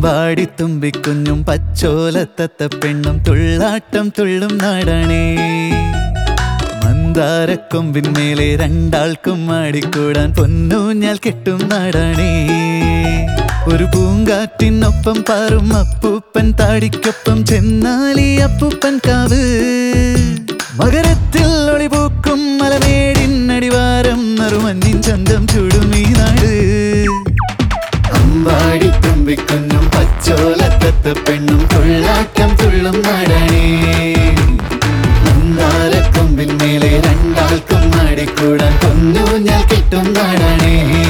അമ്പാടി തുമ്പിക്കുഞ്ഞും പച്ചോലത്തത്ത പെണ്ണും തുള്ളാട്ടം തുള്ളും നാടാണേ മന്ദാരക്കൊമ്പിന്മേലെ രണ്ടാൾക്കും ആടിക്കൂടാൻ പൊന്നൂഞ്ഞാൽ കെട്ടും നാടാണേ ഒരു പൂങ്കാറ്റിനൊപ്പം പാറും അപ്പൂപ്പൻ താടിക്കൊപ്പം ചെന്നാലി അപ്പൂപ്പൻ കാവ് മകരത്തിൽ ഒളിപൂക്കും മലമേടിനടിവാരം നറുമഞ്ഞിൻ ചന്തം ചൂടും ഈ നാട് അമ്പാടി തുമ്പിക്കുഞ്ഞും പച്ചോലത്തത്ത പെണ്ണും തുള്ളാട്ടം തുള്ളും നാടാണേ മന്ദാരക്കൊമ്പിൻ മേലെ രണ്ടാൾക്കും ആടിക്കൂടാൻ പൊന്നൂഞ്ഞാൽ കിട്ടും നാടാണേ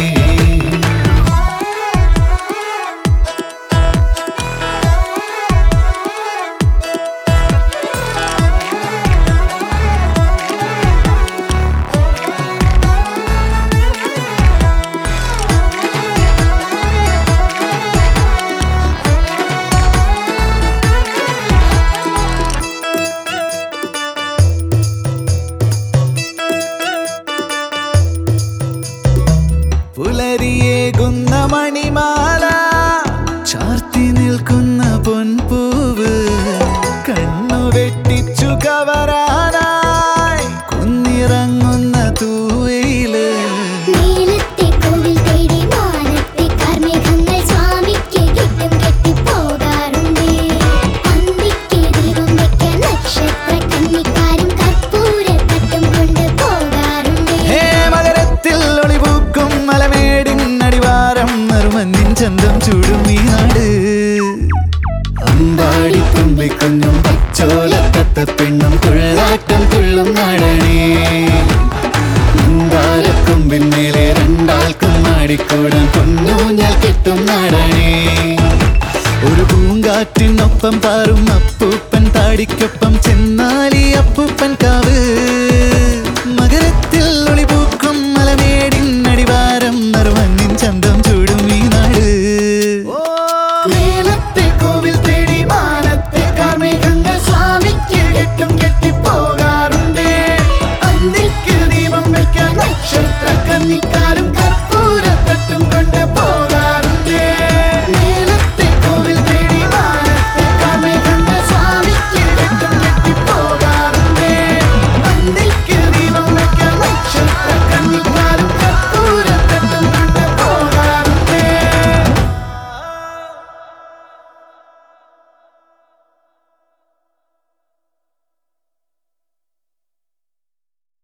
പുലരിയേകുന്ന മണിമാല ചാർത്തി നിൽക്കുന്ന പൊൻപൂവ് കണ്ണു വെട്ടിച്ചു കവറാനായി കുന്നിറങ്ങുന്ന തൂവയില് നീലത്തെ കോവിൽ തേടി മാനത്തെ കാർമേഘങ്ങൾ സ്വാമിക്ക് കിട്ടും കെട്ടിപ്പോകാറുണ്ട് അന്തിക്ക് ദീപം വെക്കാൻ നക്ഷത്ര കന്നിക്കാരും കർപ്പൂര തട്ടും കൊണ്ട് പോകാറുണ്ട് ഹേ മകരത്തിൽ ഒളിപൂക്കും മലമേടിൻ അടിവാരം നറുമഞ്ഞിൻ ചന്തം ചൂടും ഈ നാട് അമ്പാടി തുമ്പിക്കുഞ്ഞും പച്ചോലത്തത്ത പെണ്ണും തുള്ളാട്ടം തുള്ളും നാടണേ മന്ദാരക്കൊമ്പിൻ മേലെ രണ്ടാൾക്കും ആടിക്കൂടാൻ പൊന്നൂഞ്ഞാൽ കെട്ടും നാടണേ ഒരു പൂങ്കാറ്റിനൊപ്പം പാറും അപ്പൂപ്പൻ താടിക്കൊപ്പം ചെന്നാലി അപ്പൂപ്പൻ കാവ്